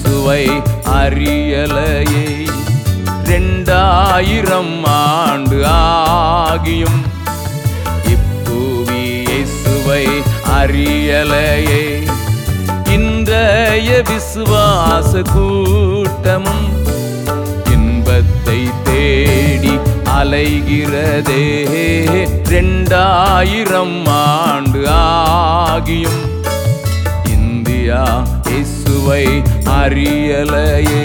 இயேசுவை அறியலையே ரெண்டாயிரம் ஆண்டு ஆகியும் இப்புவி இயேசுவை அறியலையே இன்றைய விசுவாச கூட்டமும் இன்பத்தை தேடி அலைகிறதே ரெண்டாயிரம் ஆண்டு ஆகியும் இந்தியா இயேசுவை அறியலையே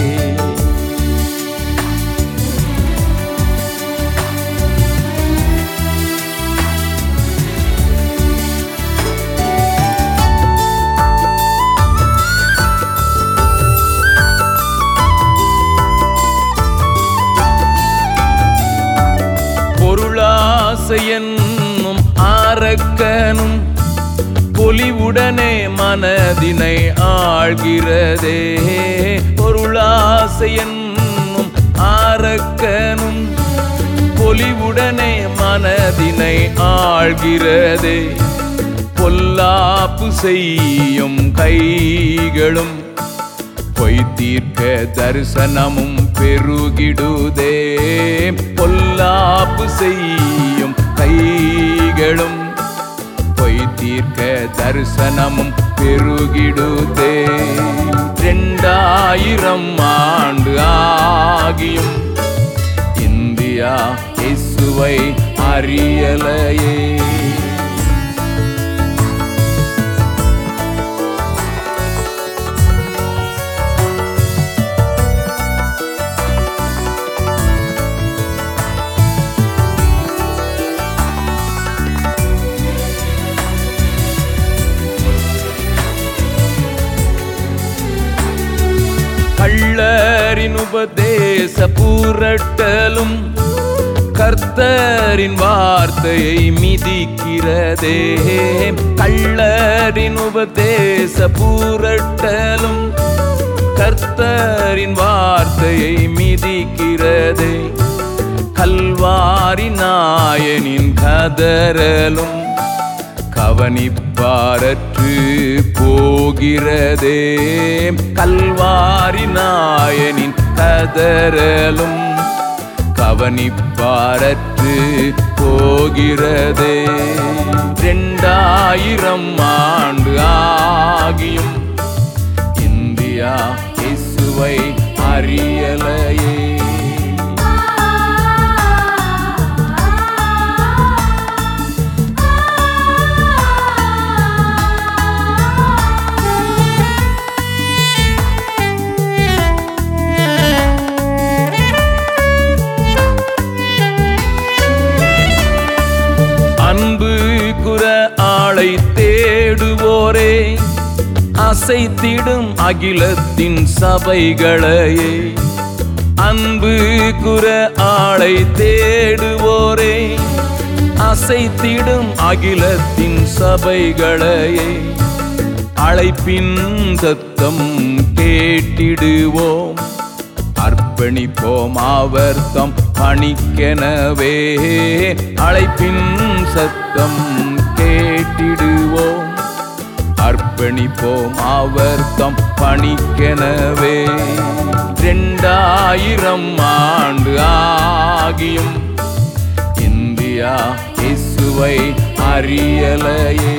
பொருளாசை என்னும் ஆரக்கனும் பொலிவுடனே மனதினை ஆழ்கிறதே பொருளாசை என்னும் ஆரக்கனும் பொலிவுடனே மனதினை ஆழ்கிறதே பொல்லாப்பு செய்யும் கைகளும் பொய் தீர்க்க தரிசனமும் பெருகிடுதே பொல்லாப்பு செய்யும் கைகளும் பொய் தீர்க்க தரிசனமும் பெருகிடுதே ரெண்டாயிரம் ஆண்டு ஆகியும் இந்தியா இயேசுவை அறியலையே கள்ளரின் உபதேச பூரட்டலும் கர்த்தரின் வார்த்தையை மிதிக்கிறதே கள்ளரின் உபதேச பூரட்டலும் கர்த்தரின் வார்த்தையை மிதிக்கிறதே கல்வாரி நாயனின் கதறலும் கவனிப்பாரற்று போகிறதே கல்வாரி நாயனின் கதறலும் கவனிப்பாரற்று போகிறதே ரெண்டாயிரம் ஆண்டு ஆகியும் இந்தியா இயேசுவை அறியலையே அன்பு குற ஆளை தேடுவோரே அசைத்திடும் அகிலத்தின் சபைகளையே அன்பு குற ஆளை தேடுவோரே அசைத்திடும் அகிலத்தின் சபைகளையே அழைப்பின் சத்தம் கேட்டிடுவோம் அர்ப்பணிப்போம் அவர் தம் பணிக்கெனவே அழைப்பின் சத்தம் கேட்டிடுவோம் அர்ப்பணிப்போம் அவர் தம் பணிக்கெனவே ரெண்டாயிரம் ஆண்டு ஆகியும் இந்தியா இயேசுவை அறியலையே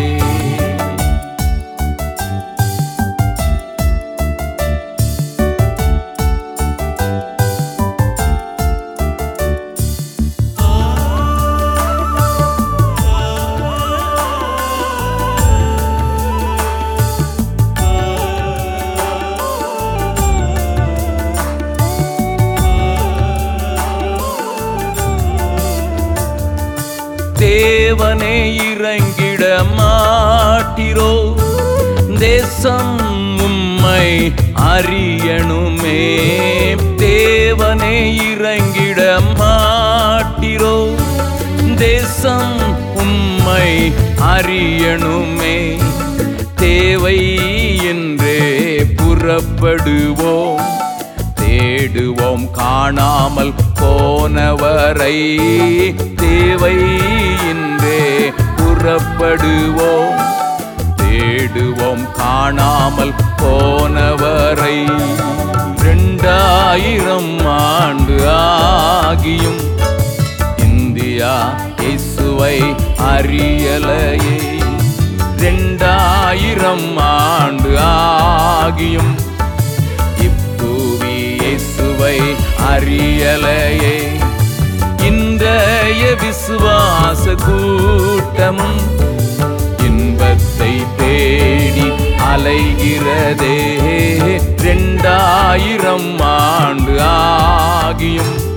தேவனே இறங்கிட மாட்டிரோ தேசம் உம்மை அறியணுமே தேவனே இறங்கிட மாட்டிரோ தேசம் உம்மை அறியணுமே தேவை என்றே புறப்படுவோம் தேடுவோம் காணாமல் போனவரை தேவை இன்றே புறப்படுவோம் தேடுவோம் காணாமல் போனவரை ரெண்டாயிரம் ஆண்டு ஆகியும் இந்தியா இயேசுவை அறியலையே ரெண்டாயிரம் ஆண்டு ஆகியும் இப்புவி இயேசுவை அறியலையே இன்றைய விசுவாச கூட்டமும் இன்பத்தை தேடி அலைகிறதே ரெண்டாயிரம் ஆண்டு ஆகியும்